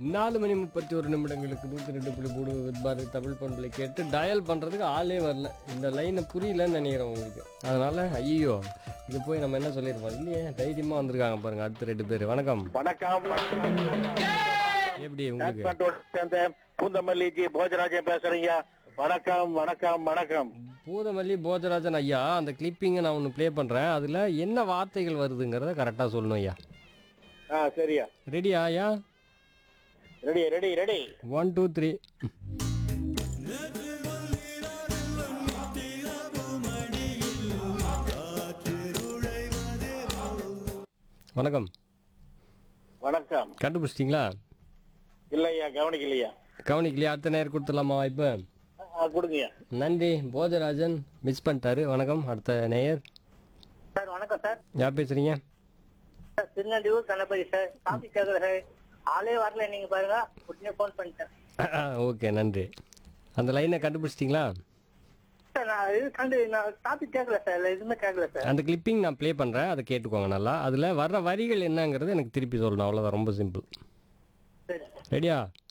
நாலு மணி முப்பத்தி ஒரு நிமிடங்களுக்கு நூற்றி ரெண்டு புள்ளி மூணு பாரு தமிழ் பண்பலை கேட்டு டயல் பண்ணுறதுக்கு ஆளே வரல இந்த லைனை புரியலன்னு நினைக்கிறேன் உங்களுக்கு அதனால ஐயோ இது போய் நம்ம என்ன சொல்லியிருப்போம் இல்லையே தைரியமாக வந்திருக்காங்க பாருங்க அடுத்த ரெண்டு பேர் வணக்கம் வணக்கம் எப்படி உங்களுக்கு காட்மாண்டோட சேர்ந்த பூந்தமல்லி ஜி போஜராஜன் பேசுறீங்க வணக்கம் வணக்கம் வணக்கம் பூதமல்லி போஜராஜன் ஐயா அந்த கிளிப்பிங்கை நான் ஒன்று ப்ளே பண்ணுறேன் அதில் என்ன வார்த்தைகள் வருதுங்கிறத கரெக்டாக சொல்லணும் ஐயா ஆ சரியா ரெடியா ஐயா ready ready ready one two three வணக்கம் வணக்கம் கண்டுபிடிச்சிட்டிங்களா இல்லையா கவனிக்கலையா கவனிக்கலையா அடுத்த நேரம் கொடுத்துடலாமா வாய்ப்பு ஆ, கொடுங்கய்யா நன்றி போஜராஜன் மிஸ் பண்ணிட்டாரு வணக்கம் அடுத்த நேயர் சார் வணக்கம் சார் யார் பேசுறீங்க sir Tirunelveli Ganapathi sir coffee கேக்குற சார் ஆளே வரல நீங்க பாருங்க உடனே ஃபோன் பண்ணிட்டேன் ஓகே நன்றி அந்த லைனை கண்டுபிடிச்சிட்டிங்களா சார் நான் இது கண்டு நான் டாபிக் கேட்கல சார் இல்லை எதுவுமே கேட்கல சார் அந்த கிளிப்பிங் நான் ப்ளே பண்ணுறேன் அதை கேட்டுக்கோங்க நல்லா அதில் வர்ற வரிகள் என்னங்கிறது எனக்கு திருப்பி சொல்லணும் அவ்வளோதான் ரொம்ப சிம்பிள் சரி ரெடியா